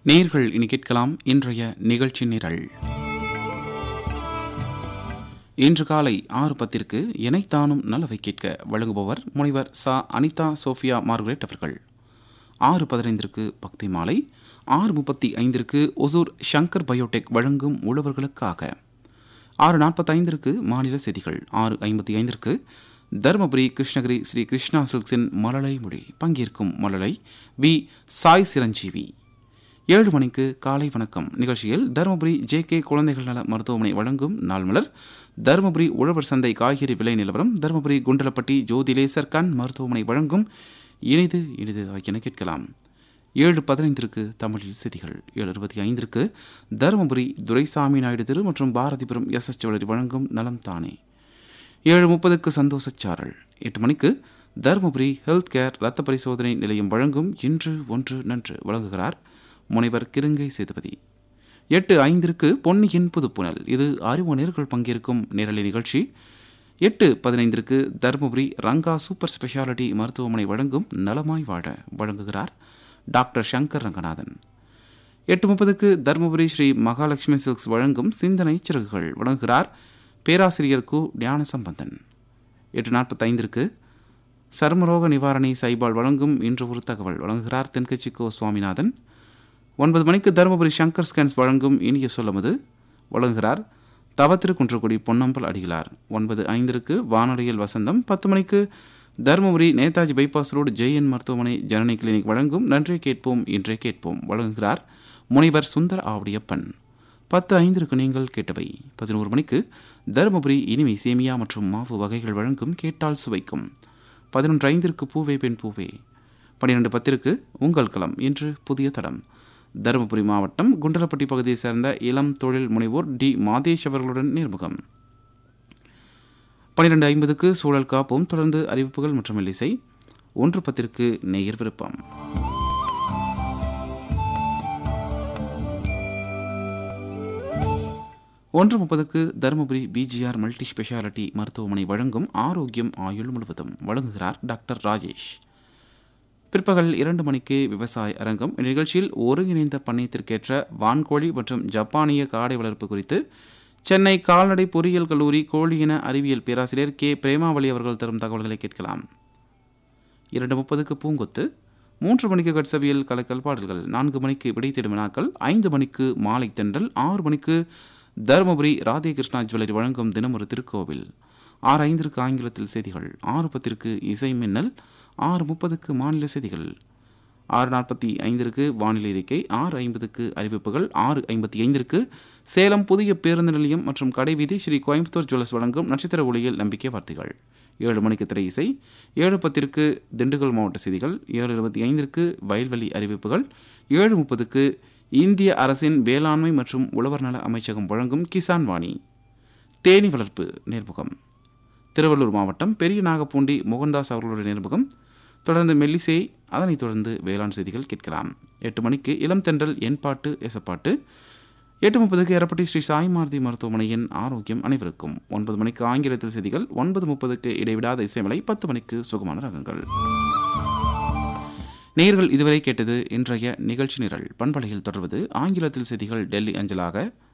நேர்கள் இனி கேட்கலாம் இன்றைய நிகழ்ச்சி நிரல் இன்று காலை ஆறு பத்திற்கு இணைத்தானும் நலவை கேட்க வழங்குபவர் முனைவர் சா அனிதா சோஃபியா மார்கரெட் அவர்கள் ஆறு பதினைந்திற்கு பக்தி மாலை ஆறு முப்பத்தி ஐந்திற்கு ஒசூர் சங்கர் பயோடெக் வழங்கும் உழவர்களுக்காக ஆறு நாற்பத்தைந்திற்கு மாநில செய்திகள் ஆறு ஐம்பத்தி ஐந்திற்கு தருமபுரி கிருஷ்ணகிரி ஸ்ரீ கிருஷ்ணா சில்க்ஸின் மலலை மொழி பங்கேற்கும் மலலை வி சாய் சிரஞ்சீவி ஏழு மணிக்கு காலை வணக்கம் நிகழ்ச்சியில் தருமபுரி ஜே கே குழந்தைகள் நல மருத்துவமனை வழங்கும் நாள் மலர் தருமபுரி உழவர் சந்தை காய்கறி விலை நிலவரம் தருமபுரி குண்டலப்பட்டி ஜோதிலேசர் கண் மருத்துவமனை வழங்கும் இனிது இனிது ஆகியன கேட்கலாம் ஏழு பதினைந்திற்கு தமிழில் செய்திகள் ஏழு இருபத்தி ஐந்திற்கு தருமபுரி துரைசாமி நாயுடு திரு மற்றும் பாரதிபுரம் எஸ் எஸ் ஜுவல்லரி வழங்கும் நலம் தானே ஏழு முப்பதுக்கு சந்தோஷச்சாரல் எட்டு மணிக்கு தருமபுரி ஹெல்த் கேர் இரத்த பரிசோதனை நிலையம் வழங்கும் இன்று ஒன்று நன்று வழங்குகிறார் முனைவர் கிருங்கை சேதுபதி எட்டு ஐந்திற்கு பொன்னியின் புதுப்புணல் இது அறிவுநேர்கள் பங்கேற்கும் நேரலை நிகழ்ச்சி எட்டு பதினைந்திற்கு தருமபுரி ரங்கா சூப்பர் ஸ்பெஷாலிட்டி மருத்துவமனை வழங்கும் நலமாய் வாழ வழங்குகிறார் டாக்டர் சங்கர் ரங்கநாதன் எட்டு முப்பதுக்கு தருமபுரி ஸ்ரீ மகாலட்சுமி சில்க்ஸ் வழங்கும் சிந்தனை சிறகுகள் வழங்குகிறார் பேராசிரியர் கு ஞான சம்பந்தன் எட்டு நாற்பத்தைந்திற்கு சர்மரோக நிவாரணி சைபால் வழங்கும் இன்று ஒரு தகவல் வழங்குகிறார் தென்கட்சி கோ சுவாமிநாதன் ஒன்பது மணிக்கு தருமபுரி சங்கர் ஸ்கேன்ஸ் வழங்கும் இனிய சொல்லமுது வழங்குகிறார் தவத்திரு குன்றக்குடி பொன்னம்பல் அடிகளார் ஒன்பது ஐந்திற்கு வானொலியில் வசந்தம் பத்து மணிக்கு Dharmapuri Netaji bypass road JN மருத்துவமனை ஜனனி கிளினிக் வழங்கும் நன்றே கேட்போம் இன்றே கேட்போம் வழங்குகிறார் முனைவர் சுந்தர் ஆவடியப்பன் பத்து ஐந்திற்கு நீங்கள் கேட்டவை பதினோரு மணிக்கு தருமபுரி இனிமை சேமியா மற்றும் மாவு வகைகள் வழங்கும் கேட்டால் சுவைக்கும் பதினொன்று ஐந்திற்கு பூவே பெண் பூவே பன்னிரெண்டு பத்திற்கு உங்கள் களம் இன்று புதிய தடம் தருமபுரி மாவட்டம் குண்டலப்பட்டி பகுதியைச் சேர்ந்த இளம் தொழில் முனைவோர் டி மாதேஷ் அவர்களுடன் நேர்முகம் பன்னிரெண்டு ஐம்பதுக்கு சூழல் காப்போம் தொடர்ந்து அறிவிப்புகள் மற்றும் இசை ஒன்று பத்திற்கு நேயர் விருப்பம் ஒன்று முப்பதுக்கு தருமபுரி பிஜிஆர் மல்டி ஸ்பெஷாலிட்டி மருத்துவமனை வழங்கும் ஆரோக்கியம் ஆயுள் முழுவதும் வழங்குகிறார் டாக்டர் ராஜேஷ் பிற்பகல் இரண்டு மணிக்கு விவசாய அரங்கம் இந்நிகழ்ச்சியில் ஒருங்கிணைந்த பண்ணையத்திற்கேற்ற வான்கோழி மற்றும் ஜப்பானிய காடை வளர்ப்பு குறித்து சென்னை கால்நடை பொறியியல் கல்லூரி கோழியின அறிவியல் பேராசிரியர் கே பிரேமாவளி அவர்கள் தரும் தகவல்களை கேட்கலாம் இரண்டு முப்பதுக்கு பூங்கொத்து மூன்று மணிக்கு கட்சவியல் கலக்கல் பாடல்கள் நான்கு மணிக்கு விடை தேடும் வினாக்கள் ஐந்து மணிக்கு மாலை தென்றல் ஆறு மணிக்கு தருமபுரி ராதே கிருஷ்ணா ஜுவல்லரி வழங்கும் தினமொரு திருக்கோவில் ஆறு ஐந்திற்கு ஆங்கிலத்தில் செய்திகள் ஆறு பத்திற்கு இசை மின்னல் ஆறு முப்பதுக்கு மாநில செய்திகள் ஆறு நாற்பத்தி ஐந்திற்கு வானிலை அறிக்கை ஆறு ஐம்பதுக்கு அறிவிப்புகள் ஆறு ஐம்பத்தி ஐந்திற்கு சேலம் புதிய பேருந்து நிலையம் மற்றும் கடைவீதி ஸ்ரீ கோயம்புத்தூர் ஜுவல்லர்ஸ் வழங்கும் நட்சத்திர ஒளியில் நம்பிக்கை வார்த்தைகள் ஏழு மணிக்கு திரை இசை ஏழு பத்திற்கு திண்டுக்கல் மாவட்ட செய்திகள் ஏழு இருபத்தி ஐந்திற்கு வயல்வெளி அறிவிப்புகள் ஏழு முப்பதுக்கு இந்திய அரசின் வேளாண்மை மற்றும் உழவர் நல அமைச்சகம் வழங்கும் கிசான் வாணி தேனி வளர்ப்பு நேர்முகம் திருவள்ளூர் மாவட்டம் பெரிய நாகப்பூண்டி மோகன்தாஸ் அவர்களுடைய நேர்முகம் தொடர்ந்து மெல்லிசை அதனைத் தொடர்ந்து வேளாண் செய்திகள் கேட்கலாம் எட்டு மணிக்கு இளம் தென்றல் என் பாட்டு எசப்பாட்டு எட்டு முப்பதுக்கு எரப்பட்டி ஸ்ரீ சாய் மாருதி மருத்துவமனையின் ஆரோக்கியம் அனைவருக்கும் ஒன்பது மணிக்கு ஆங்கிலத்தில் செய்திகள் ஒன்பது முப்பதுக்கு இடைவிடாத இசைமலை பத்து மணிக்கு சுகமான ரகங்கள் நேயர்கள் இதுவரை கேட்டது இன்றைய நிகழ்ச்சி நிரல் பண்பலையில் தொடர்வது ஆங்கிலத்தில் செய்திகள் டெல்லி அஞ்சலாக